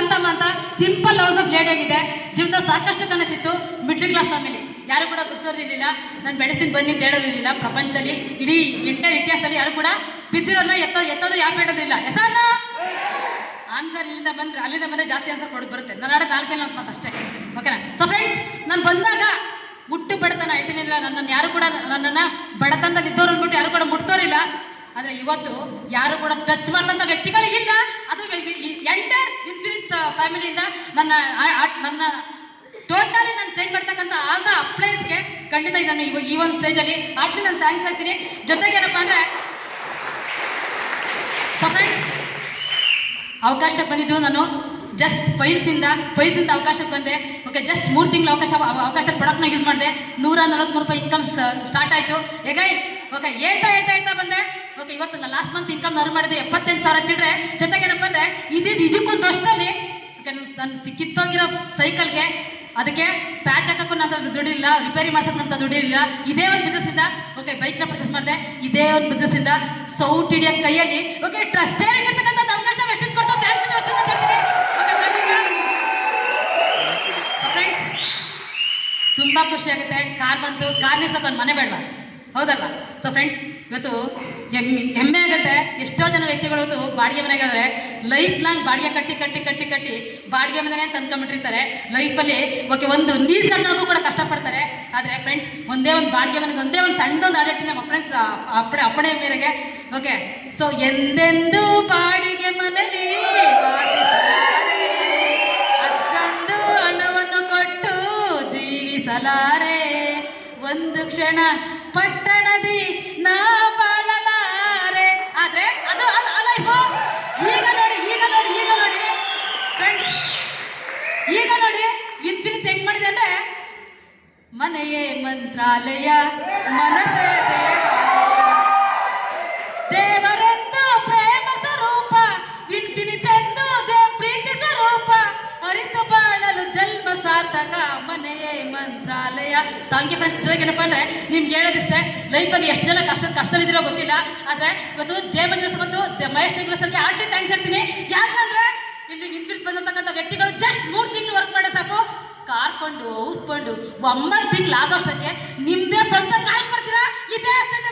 ಕಾಂತಮ್ಮ ಅಂತ simple house of lady ಆಗಿದೆ ಜೀವನ ಸಾಕಷ್ಟು ಕನಸಿತ್ತು ಮಿಡ್ಲ್ ಕ್ಲಾಸ್ ಫ್ಯಾಮಿಲಿ ಯಾರು ಕೂಡ ಗುರ್ಸೋರಿರ್ಲಿಲ್ಲ ನಾನು ಬೆಳೆಸ್ತೀನಿ ಬನ್ನಿ ಅಂತ ಹೇಳೋರಿರ್ಲಿಲ್ಲ ಪ್ರಪಂಚದಲ್ಲಿ ಇಡೀ ಇಂಟರ್ ಇತಿಹಾಸದಲ್ಲಿ ಯಾರು ಕೂಡ ಬಿದ್ದಿರೋರ್ನ ಎತ್ತ ಎತ್ತೋದು ಯಾಕೆ ಹೇಳೋದಿಲ್ಲ ಹೆಸರನ್ನ ಆನ್ಸರ್ ಇಲ್ಲಿಂದ ಬಂದ್ರೆ ಅಲ್ಲಿಂದ ಬಂದ್ರೆ ಜಾಸ್ತಿ ಆನ್ಸರ್ ಕೊಡೋದು ಬರುತ್ತೆ ನಾನು ಆಡೋದು ನಾಲ್ಕೇ ನಾಲ್ಕು ಮಾತು ಅಷ್ಟೇ ಓಕೆನಾ ಸೊ ಫ್ರೆಂಡ್ಸ್ ನಾನು ಬಂದಾಗ ಮುಟ್ಟು ಬಡತನ ಇಟ್ಟಿನಿಲ್ಲ ನನ್ನನ್ನು ಯಾರು ಕೂಡ ನನ್ನನ್ನ ಬಡತನದಲ್ಲಿ ಇದ್ದವ್ರು ಅಂದ್ಬಿಟ್ಟು ಯಾರು ಕೂಡ ಮುಟ್ತೋರಿಲ್ಲ ಆದ್ರೆ ಇವತ್ತು ಯಾರು ಕೂಡ ಟಚ್ ಮಾಡ್ದಂತ ವ್ಯಕ್ತಿಗಳಿಗಿಲ್ಲ ಅದು ಎಂಟರ್ ಇನ್ಫಿನಿಟ್ ಫ್ಯಾಮಿಲಿಯಿಂದ ನನ್ನ ಆ- ಆ- ನನ್ನ ಟೋಟಲಿ ನಾನು ಚೇಂಜ್ ಮಾಡ್ತಕ್ಕಂಥ ಆಲ್ ದ ಅಪ್ಲೈನ್ಸ್ಗೆ ಖಂಡಿತ ಇದನ್ನು ಇವ- ಈ ಒಂದು ಸ್ಟೇಜಲ್ಲಿ ಆಗ್ಲಿ ನಾನು ಥ್ಯಾಂಕ್ಸ್ ಹೇಳ್ತೀನಿ ಜೊತೆಗೆ ಏನಪ್ಪ ಅಂದ್ರೆ ಸೊ ಫ್ರೆಂಡ್ಸ್ ಅವಕಾಶ ಬಂದಿದ್ದು ನಾನು ಜಸ್ಟ್ ಫೈಲ್ಸಿಂದ ಫೈಲ್ಸಿಂದ ಅವಕಾಶಕ್ಕೆ ಬಂದೆ ಓಕೆ ಜಸ್ಟ್ ಮೂರು ತಿಂಗಳು ಅವಕಾಶ ಅವ- ಅವಕಾಶ ಪ್ರಾಡಕ್ಟ್ನ ಯೂಸ್ ಮಾಡಿದೆ ನೂರ ನಲವತ್ಮೂರು ರೂಪಾಯಿ ಇನ್ಕಮ್ ಸ್ಟಾರ್ಟ್ ಆಯಿತು ಹೇಗೆ ಓಕೆ ಹೇಳ್ತಾ ಹೇಳ್ತಾ ಹೇಳ್ತಾ ಬಂದೆ ಓಕೆ ಇವತ್ತು ನಾನು ಲಾಸ್ಟ್ ಮಂತ್ ಇನ್ಕಮ್ ನರು ಮಾಡಿದೆ ಎಪ್ಪತ್ತೆಂಟು ಸಾವಿರ ಚಿಡ್ರೆ ಜೊತೆಗೆ ಏನಪ್ಪ ಅಂದರೆ ಇದಿದ್ದು ಇದಕ್ಕೊಂದು ವರ್ಷದಲ್ಲಿ ಓಕೆ ನನ್ನ ಸಿಕ್ಕಿತ್ತೋಗಿರೋ ಸೈಕಲ್ಗೆ ಅದಕ್ಕೆ ಪ್ಯಾಚ್ ಹಾಕಕ್ಕೂ ನನ್ನ ಹತ್ರ ದುಡ್ಡಿಲ್ಲ ರಿಪೇರಿ ಮಾಡ್ಸಕ್ ನನ್ನ ಹತ್ರ ದುಡ್ಡಿಲ್ಲ ಇದೇ ಒಂದು ಬಿಸ್ನೆಸ್ ಇಂದ ಓಕೆ ಬೈಕ್ನ ಪರ್ಚೇಸ್ ಮಾಡಿದೆ ಇದೇ ಒಂದು ಬಿಸ್ನೆಸ್ ಇಂದ ಸೌಟ್ ಹಿಡಿಯೋ ಕೈಯಲ್ಲಿ ಓಕೆ ಸ್ಟೇರಿಂಗ್ ಇರ್ತಕ್ಕಂಥ ಅವಕಾಶ ಎಷ್ಟು ಕೊಡ್ತಾವ ಥ್ಯಾಂಕ್ಸ್ ವರ್ಷ ಅಂತ ಹೇಳ್ತೀನಿ ಓಕೆ ಖಂಡಿತ ಫ್ರೆಂಡ್ಸ್ ತುಂಬಾ ಖುಷಿ ಆಗುತ್ತೆ ಕಾರ್ ಬಂತು ಕಾರ್ ನಿಲ್ಸಕ್ಕೆ ಒಂದು ಮನೆ ಬೇಡವಾ ಹೌದಲ್ವಾ ಸೊ ಫ್ರೆಂಡ್ಸ್ ಇವತ್ತು ಹೆಮ್ಮೆ ಹೆಮ್ಮೆ ಆಗುತ್ತೆ ಎಷ್ಟೋ ಜನ ವ್ಯಕ್ತಿಗಳು ಇವತ್ತು ಬಾಡಿಗೆ ಮನೆಗೆ ಹೋದ್ರೆ ಲೈಫ್ ಲಾಂಗ್ ಬಾಡಿಗೆ ಕಟ್ಟಿ ಕಟ್ಟಿ ಕಟ್ಟಿ ಕಟ್ಟಿ ಬಾಡಿಗೆ ಮನೆನೇ ಅಂತ ಅನ್ಕೊಂಡ್ಬಿಟ್ಟಿರ್ತಾರೆ ಲೈಫಲ್ಲಿ ಓಕೆ ಒಂದು ನೀರು ತಗೊಳಕ್ಕೂ ಕೂಡ ಕಷ್ಟಪಡ್ತಾರೆ ಆದರೆ ಫ್ರೆಂಡ್ಸ್ ಒಂದೇ ಒಂದು ಬಾಡಿಗೆ ಮನೆಗೆ ಒಂದೇ ಒಂದು ಸಣ್ಣದೊಂದು ಆಡಳಿತ ನಮ್ಮ ಫ್ರೆಂಡ್ಸ್ ಅಪ್ಪಣೆ ಅಪ್ಪಣೆ ಮೇರೆಗೆ ಓಕೆ ಸೊ ಎಂದೆಂದು ಬಾಡಿಗೆ ಮನೆಯಲ್ಲಿ ವಾಸಿಸಲಾರೆ. ಅಷ್ಟೊಂದು ಹಣವನ್ನು ಕೊಟ್ಟು ಜೀವಿಸಲಾರೆ ಒಂದು ಕ್ಷಣ ಪಟ್ಟಣದಿ ನಾ ಬಾಳಲಾರೆ ಆದ್ರೆ ಅದು ಅಲ್ಲ ಅಲ್ಲ ಇವು ಈಗ ನೋಡಿ ಈಗ ನೋಡಿ ಈಗ ನೋಡಿ ಫ್ರೆಂಡ್ಸ್ ಈಗ ನೋಡಿ ಇನ್ಫಿನಿಟ್ ಹೆಂಗ್ ಮಾಡಿದೆ ಅಂದ್ರೆ ಮನೆಯೇ ಮಂತ್ರಾಲಯ ಮನಸ್ಸೇ ದೇವಾಲಯ ದೇವರೆಂದು ಪ್ರೇಮ ಸ್ವರೂಪ ಇನ್ಫಿನಿಟ್ ಎಂದು ದೇ- ಪ್ರೀತಿ ಸ್ವರೂಪ ಅರಿತು ಬಾಳಲು ಜನ್ಮ ಸಾರ್ಥಕ ಮನೆಯೇ ಮಂತ್ರಾಲಯ ಥ್ಯಾಂಕ್ ಯು ಫ್ರೆಂಡ್ಸ್ ಜೊತೆಗೆ ಏನಪ್ಪ ಅಂದ್ರೆ ನಿಮ್ಗೆ ಹೇಳೋದಿಷ್ಟೇ ಲೈಫಲ್ಲಿ ಎಷ್ಟು ಜನ ಕಷ್ಟ ಕಷ್ಟದಿರೋ ಗೊತ್ತಿಲ್ಲ ಆದ್ರೆ ಇವತ್ತು ಜಯ ಮಂಜುನಾಥ್ ಮತ್ತು ದ- ಮಹೇಶ್ ನಿಗ್ಲಸರ್ಗೆ ಆರ್ಟಿ ಥ್ಯಾಂಕ್ಸ್ ಹೇಳ್ತೀನಿ ಯಾಕಂದ್ರೆ ಇಲ್ಲಿ ಇನ್ಫಿನಿಟ್ ಬಂದಂತಕ್ಕಂಥ ವ್ಯಕ್ತಿಗಳು ಜಸ್ಟ್ ಮೂರು ತಿಂಗಳು ವರ್ಕ್ ಮಾಡೋ ಸಾಕು ಕಾರ್ ಫಂಡು ಹೌಸ್ ಫಂಡು ಒಂಬತ್ತು ತಿಂಗಳು ಆಗೋಷ್ಟಕ್ಕೆ ನಿಮ್ದೇ ಸ್ವಂತ ಕಾಲ್ ಮಾಡ್ತೀರಾ ಇದೇ ಅಷ್ಟೇ